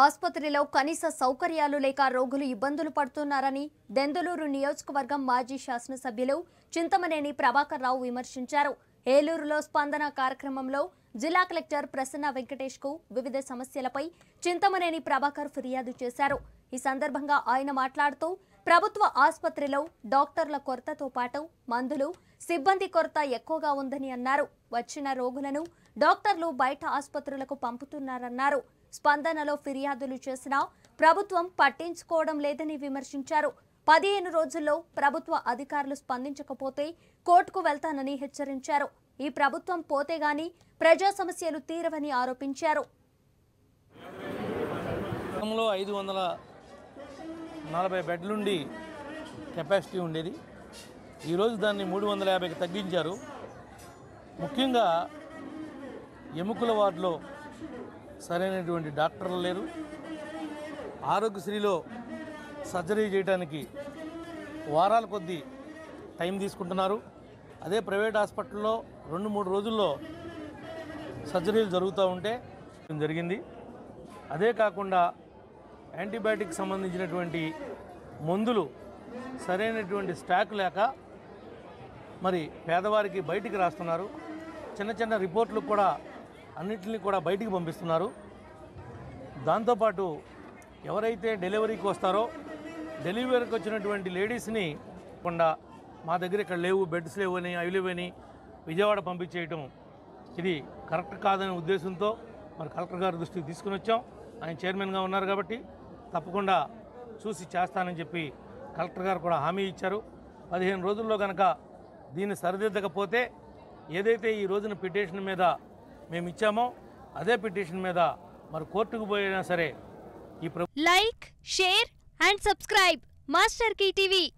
ఆసుపత్రిలో కనీస సౌకర్యాలు లేక రోగులు ఇబ్బందులు పడుతున్నారని దెందులూరు నియోజకవర్గం మాజీ శాసనసభ్యులు చింతమనేని ప్రభాకర్ రావు విమర్శించారు ఏలూరులో స్పందన కార్యక్రమంలో జిల్లా కలెక్టర్ ప్రసన్న వెంకటేష్ కు వివిధ సమస్యలపై చింతమనేని ప్రభాకర్ ఫిర్యాదు చేశారు ఈ సందర్భంగా ఆయన మాట్లాడుతూ ప్రభుత్వ ఆసుపత్రిలో డాక్టర్ల కొరతతో పాటు మందులు సిబ్బంది కొరత ఎక్కువగా ఉందని అన్నారు వచ్చిన రోగులను డాక్టర్లు బయట ఆసుపత్రులకు పంపుతున్నారన్నారు స్పందనలో ఫిర్యాదులు చేసినా ప్రభుత్వం పట్టించుకోవడం లేదని విమర్శించారు పదిహేను రోజుల్లో ప్రభుత్వ అధికారులు స్పందించకపోతే కోర్టుకు వెళ్తానని హెచ్చరించారు ఈ ప్రభుత్వం పోతే గాని ప్రజా సమస్యలు తీరవని ఆరోపించారు గతంలో ఐదు వందల నలభై బెడ్లుండి కెపాసిటీ ఉండేది ఈరోజు దాన్ని మూడు వందల యాభైకి తగ్గించారు ముఖ్యంగా ఎముకల వార్డులో సరైనటువంటి డాక్టర్లు లేరు ఆరోగ్యశ్రీలో సర్జరీ చేయడానికి వారాల కొద్దీ టైం తీసుకుంటున్నారు అదే ప్రైవేట్ హాస్పిటల్లో రెండు మూడు రోజుల్లో సర్జరీలు జరుగుతూ ఉంటే జరిగింది అదే కాకుండా యాంటీబయాటిక్ సంబంధించినటువంటి మందులు సరైనటువంటి స్టాక్ లేక మరి పేదవారికి బయటికి రాస్తున్నారు చిన్న చిన్న రిపోర్ట్లు కూడా అన్నింటినీ కూడా బయటికి పంపిస్తున్నారు దాంతోపాటు ఎవరైతే డెలివరీకి వస్తారో డెలివరీకి వచ్చినటువంటి లేడీస్ని కొండ మా దగ్గర ఇక్కడ లేవు బెడ్స్ లేవు అని అవి లేవని విజయవాడ పంపించేయటం ఇది కరెక్ట్ కాదనే ఉద్దేశంతో మరి కలెక్టర్ గారి దృష్టికి తీసుకుని వచ్చాం ఆయన చైర్మన్గా ఉన్నారు కాబట్టి తప్పకుండా చూసి చేస్తానని చెప్పి కలెక్టర్ గారు కూడా హామీ ఇచ్చారు పదిహేను రోజుల్లో కనుక దీన్ని సరిదిద్దకపోతే ఏదైతే ఈ రోజున పిటిషన్ మీద మేము ఇచ్చామో అదే పిటిషన్ మీద మరి కోర్టుకు పోయినా సరే ఈ ప్ర like share and subscribe master TV